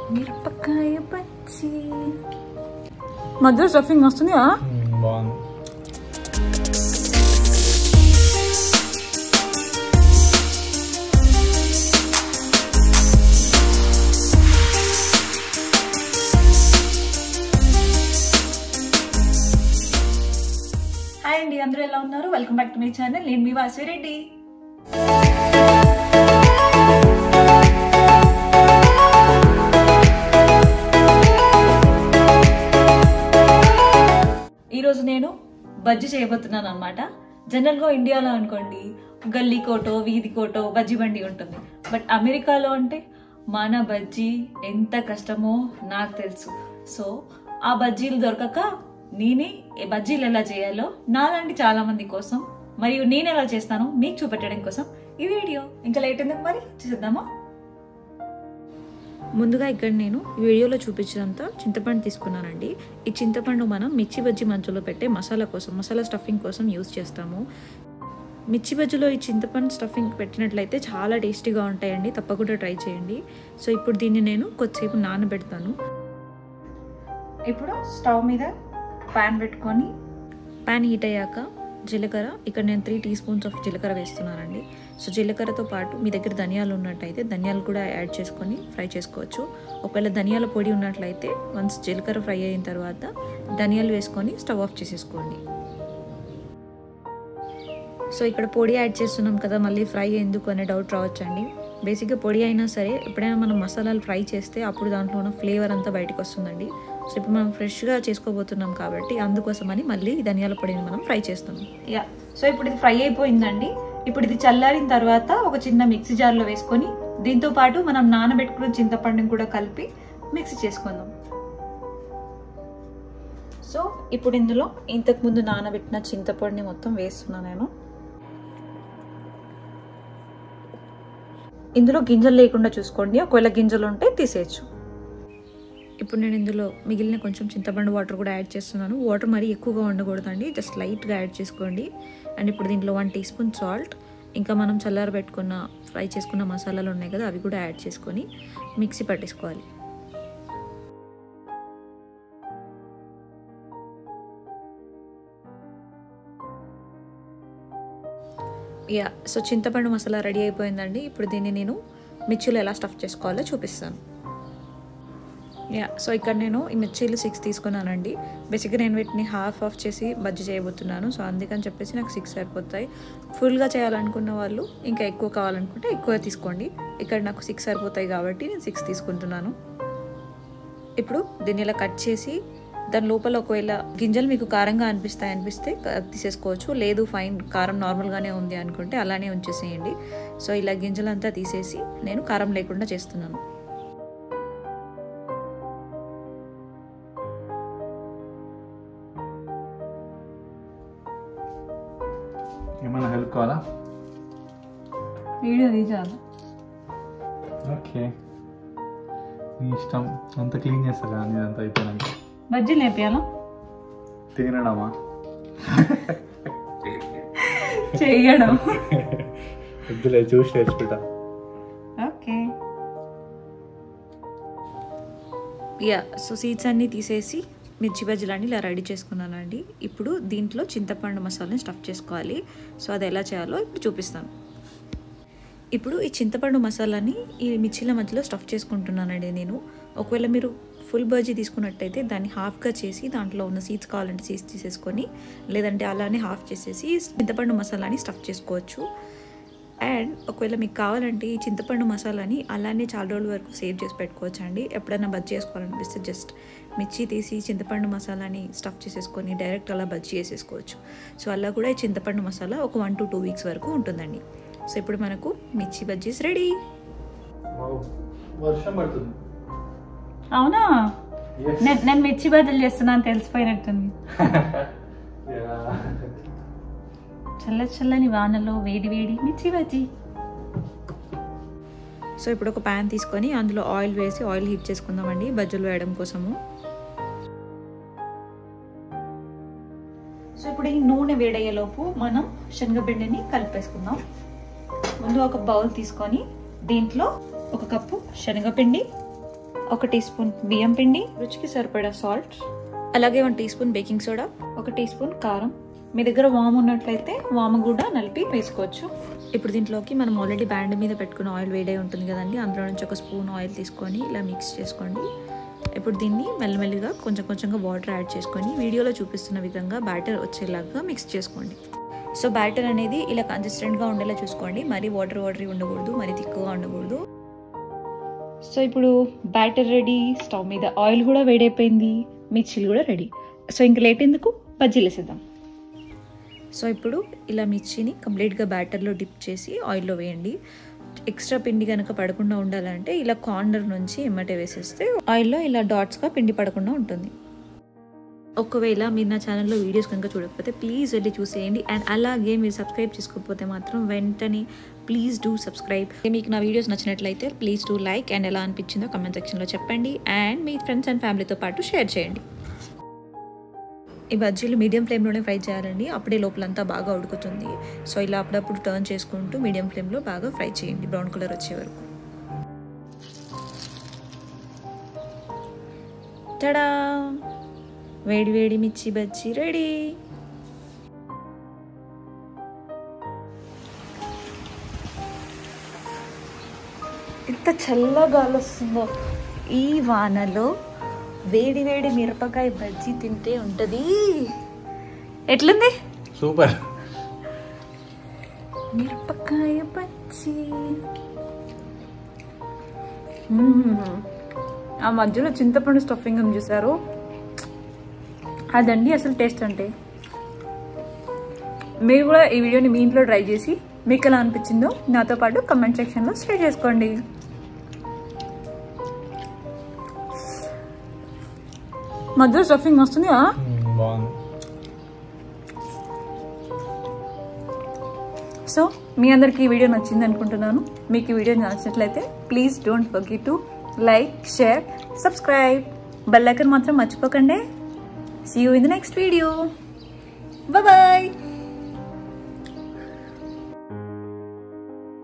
మిరపకాయ బజ్జీ మధ్యలో స్టఫింగ్ వస్తుంది కదా బాగుంది హాయ్ అండి అందరూ ఎలా ఉన్నారు welcome back to my channel నేను మీ వాసిరెడ్డి ఈరోజు నేను బజ్జీ చేయబోతున్నాను అనమాట జనరల్గా ఇండియాలో అనుకోండి గల్లీ కోటో వీధి కోటో బజ్జీ బండి ఉంటుంది బట్ అమెరికాలో అంటే మన బజ్జీ ఎంత కష్టమో నాకు తెలుసు సో ఆ బజ్జీలు దొరకక నేనే ఈ బజ్జీలు ఎలా చేయాలో నాలాంటి చాలా మంది కోసం మరియు నేను ఎలా చేస్తానో మీకు చూపెట్టడం కోసం ఈ వీడియో ఇంకా లేట్ ఎందుకు మరి చూసేద్దామా ముందుగా ఇక్కడ నేను ఈ వీడియోలో చూపించినంత చింతపండు తీసుకున్నానండి ఈ చింతపండు మనం మిర్చి బజ్జీ మధ్యలో పెట్టే మసాలా కోసం మసాలా స్టఫింగ్ కోసం యూస్ చేస్తాము మిర్చి బజ్జీలో ఈ చింతపండు స్టఫింగ్ పెట్టినట్లయితే చాలా టేస్టీగా ఉంటాయండి తప్పకుండా ట్రై చేయండి సో ఇప్పుడు దీన్ని నేను కొద్దిసేపు నానబెడతాను ఇప్పుడు స్టవ్ మీద ప్యాన్ పెట్టుకొని ప్యాన్ హీట్ అయ్యాక జీలకర్ర ఇక్కడ నేను త్రీ టీ స్పూన్స్ ఆఫ్ జీలకర్ర వేస్తున్నానండి సో జీలకర్రతో పాటు మీ దగ్గర ధనియాలు ఉన్నట్టయితే ధనియాలు కూడా యాడ్ చేసుకొని ఫ్రై చేసుకోవచ్చు ఒకవేళ ధనియాల పొడి ఉన్నట్లయితే వన్స్ జీలకర్ర ఫ్రై అయిన తర్వాత ధనియాలు వేసుకొని స్టవ్ ఆఫ్ చేసేసుకోండి సో ఇక్కడ పొడి యాడ్ చేస్తున్నాం కదా మళ్ళీ ఫ్రై ఎందుకు అనే డౌట్ రావచ్చండి బేసిక్గా పొడి అయినా సరే ఎప్పుడైనా మనం మసాలాలు ఫ్రై చేస్తే అప్పుడు దాంట్లో ఉన్న ఫ్లేవర్ అంతా బయటకు వస్తుందండి సో ఇప్పుడు మనం ఫ్రెష్గా చేసుకోబోతున్నాం కాబట్టి అందుకోసమని మళ్ళీ ధనియాల పొడిని మనం ఫ్రై చేస్తున్నాం యా సో ఇప్పుడు ఇది ఫ్రై అయిపోయిందండి ఇప్పుడు ఇది చల్లారిన తర్వాత ఒక చిన్న మిక్సీ జార్లో వేసుకొని దీంతో పాటు మనం నానబెట్టుకున్న చింతపండుని కూడా కలిపి మిక్సీ చేసుకుందాం సో ఇప్పుడు ఇందులో ఇంతకుముందు నానబెట్టిన చింతపండుని మొత్తం వేస్తున్నాను నేను ఇందులో గింజలు లేకుండా చూసుకోండి ఒకవేళ గింజలు ఉంటే తీసేయచ్చు ఇప్పుడు నేను ఇందులో మిగిలిన కొంచెం చింతపండు వాటర్ కూడా యాడ్ చేస్తున్నాను వాటర్ మరీ ఎక్కువగా ఉండకూడదండి జస్ట్ లైట్గా యాడ్ చేసుకోండి అండ్ ఇప్పుడు దీంట్లో వన్ టీ స్పూన్ సాల్ట్ ఇంకా మనం చల్లార పెట్టుకున్న ఫ్రై చేసుకున్న మసాలాలు ఉన్నాయి కదా అవి కూడా యాడ్ చేసుకొని మిక్సీ పట్టేసుకోవాలి యా సో చింతపండు మసాలా రెడీ అయిపోయిందండి ఇప్పుడు దీన్ని నేను మిర్చిలో ఎలా స్టఫ్ చేసుకోవాలో చూపిస్తాను యా సో ఇక్కడ నేను ఈ మిర్చీలు సిక్స్ తీసుకున్నానండి బేసిక్గా నేను వీటిని హాఫ్ ఆఫ్ చేసి బజ్జీ చేయబోతున్నాను సో అందుకని చెప్పేసి నాకు సిక్స్ సరిపోతాయి ఫుల్గా చేయాలనుకున్న వాళ్ళు ఇంకా ఎక్కువ కావాలనుకుంటే ఎక్కువ తీసుకోండి ఇక్కడ నాకు సిక్స్ సరిపోతాయి కాబట్టి నేను సిక్స్ తీసుకుంటున్నాను ఇప్పుడు దీన్ని ఇలా కట్ చేసి దాని లోపల ఒకవేళ గింజలు మీకు కారంగా అనిపిస్తాయి అనిపిస్తే తీసేసుకోవచ్చు లేదు ఫైన్ కారం నార్మల్గానే ఉంది అనుకుంటే అలానే ఉంచేసేయండి సో ఇలా గింజలంతా తీసేసి నేను కారం లేకుండా చేస్తున్నాను ఏమైనా హెల్ప్ కావాలా వీడియో తీసాను ఓకే నీ ఇష్టం అంత క్లీన్ చేస్తా కదా నీదంతా అయిపోయినాక బజ్జీలు వేపియాలా తినడమా చేయడం వద్దులే చూసి నేర్చుకుంటా ఓకే యా సో సీడ్స్ అన్నీ తీసేసి మిర్చి బజ్జీలన్నీ ఇలా రెడీ చేసుకున్నానండి ఇప్పుడు దీంట్లో చింతపండు మసాలాని స్టఫ్ చేసుకోవాలి సో అది ఎలా చేయాలో ఇప్పుడు చూపిస్తాను ఇప్పుడు ఈ చింతపండు మసాలాని ఈ మిర్చీల మధ్యలో స్టఫ్ చేసుకుంటున్నానండి నేను ఒకవేళ మీరు ఫుల్ బజ్జీ తీసుకున్నట్టయితే దాన్ని హాఫ్గా చేసి దాంట్లో ఉన్న సీడ్స్ కావాలంటే సీడ్స్ తీసేసుకొని లేదంటే అలానే హాఫ్ చేసేసి చింతపండు మసాలాని స్టఫ్ చేసుకోవచ్చు అండ్ ఒకవేళ మీకు కావాలంటే ఈ చింతపండు మసాలాని అలానే చాలా రోజుల వరకు సేవ్ చేసి పెట్టుకోవచ్చు అండి ఎప్పుడైనా బజ్జీ చేసుకోవాలనిపిస్తే జస్ట్ మిర్చి తీసి చింతపండు మసాలాని స్టఫ్ చేసేసుకొని డైరెక్ట్ అలా బజ్జీ వేసేసుకోవచ్చు సో అలా కూడా ఈ చింతపండు మసాలా ఒక వన్ టు టూ వీక్స్ వరకు ఉంటుందండి సో ఇప్పుడు మనకు మిర్చి బజ్జీస్ రెడీ వర్షం పడుతుంది అవునా నేను నేను మిర్చి బజ్జీలు చేస్తున్నాను తెలిసిపోయినట్టుంది చల్ల చల్లని వానలో వేడి వేడి మిర్చి బజ్జీ సో ఇప్పుడు ఒక ప్యాన్ తీసుకొని అందులో ఆయిల్ వేసి ఆయిల్ హీట్ చేసుకుందామండి బజ్జీలు వేయడం కోసము సో ఇప్పుడు ఈ నూనె వేడయ్యేలోపు మనం శనగపిండిని కలిపేసుకుందాం ముందు ఒక బౌల్ తీసుకొని దీంట్లో ఒక కప్పు శనగపిండి ఒక టీ స్పూన్ బియ్యం పిండి రుచికి సరిపడా సాల్ట్ అలాగే one teaspoon baking soda ఒక టీ స్పూన్ కారం మీ దగ్గర వాము ఉన్నట్లయితే వాము కూడా నలిపి వేసుకోవచ్చు ఇప్పుడు దీంట్లోకి మనం ఆల్రెడీ బ్యాండ్ మీద పెట్టుకున్న ఆయిల్ వేడే ఉంటుంది కదండి అందులో నుంచి ఒక స్పూన్ ఆయిల్ తీసుకొని ఇలా మిక్స్ చేసుకోండి ఇప్పుడు దీన్ని మెల్లమెల్లిగా కొంచెం కొంచెంగా వాటర్ యాడ్ చేసుకొని వీడియోలో చూపిస్తున్న విధంగా బ్యాటర్ వచ్చేలాగా మిక్స్ చేసుకోండి సో బ్యాటర్ అనేది ఇలా కన్సిస్టెంట్గా ఉండేలా చూసుకోండి మరీ వాటర్ వాటరీ ఉండకూడదు మరీ తిక్కుగా ఉండకూడదు సో ఇప్పుడు బ్యాటర్ రెడీ స్టవ్ మీద ఆయిల్ కూడా వేడైపోయింది మిర్చీలు కూడా రెడీ సో ఇంక లేట్ ఎందుకు బజ్జీలు వేసేద్దాం సో ఇప్పుడు ఇలా మిర్చిని కంప్లీట్గా బ్యాటర్లో డిప్ చేసి ఆయిల్లో వేయండి ఎక్స్ట్రా పిండి కనుక పడకుండా ఉండాలంటే ఇలా కార్నర్ నుంచి ఎమ్మటే వేసేస్తే ఆయిల్లో ఇలా డాట్స్గా పిండి పడకుండా ఉంటుంది ఒకవేళ మీరు నా ఛానల్లో వీడియోస్ కనుక చూడకపోతే ప్లీజ్ వెళ్ళి చూసేయండి అండ్ అలాగే మీరు సబ్స్క్రైబ్ చేసుకోకపోతే మాత్రం వెంటనే ప్లీజ్ డూ సబ్స్క్రైబ్ మీకు నా వీడియోస్ నచ్చినట్లయితే ప్లీజ్ డూ లైక్ అండ్ ఎలా అనిపించిందో కమెంట్ సెక్షన్లో చెప్పండి అండ్ మీ ఫ్రెండ్స్ అండ్ ఫ్యామిలీతో పాటు షేర్ చేయండి ఈ బజ్జీలు మీడియం ఫ్లేమ్లోనే ఫ్రై చేయాలండి అప్పుడే లోపలంతా బాగా ఉడుకుతుంది సో ఇలా అప్పుడప్పుడు టర్న్ చేసుకుంటూ మీడియం ఫ్లేమ్లో బాగా ఫ్రై చేయండి బ్రౌన్ కలర్ వచ్చే వరకు టడా వేడి వేడి మిర్చి బజ్జీ రెడీ ఎంత చల్లగా గాలి వస్తుందో ఈ వానలో వేడి వేడి మిరపకాయ బజ్జీ తింటే ఉంటుంది ఎట్లుంది సూపర్ మిరపకాయ బజ్జీ మ్మ్. ఆ మధ్యలో చింతపండు స్టఫింగ్ అని చూసారు అదండి అసలు టేస్ట్ అంటే మీరు కూడా ఈ వీడియోని మీ ఇంట్లో ట్రై చేసి మీకు ఎలా అనిపించిందో నాతో పాటు కమెంట్ సెక్షన్లో షేర్ చేసుకోండి మధ్యలో స్టఫింగ్ వస్తుంది బాగుంది సో మీ అందరికీ ఈ వీడియో నచ్చింది అనుకుంటున్నాను మీకు ఈ వీడియో నచ్చినట్లయితే please don't forget to like share subscribe bell icon మాత్రం మర్చిపోకండి see you in the next video bye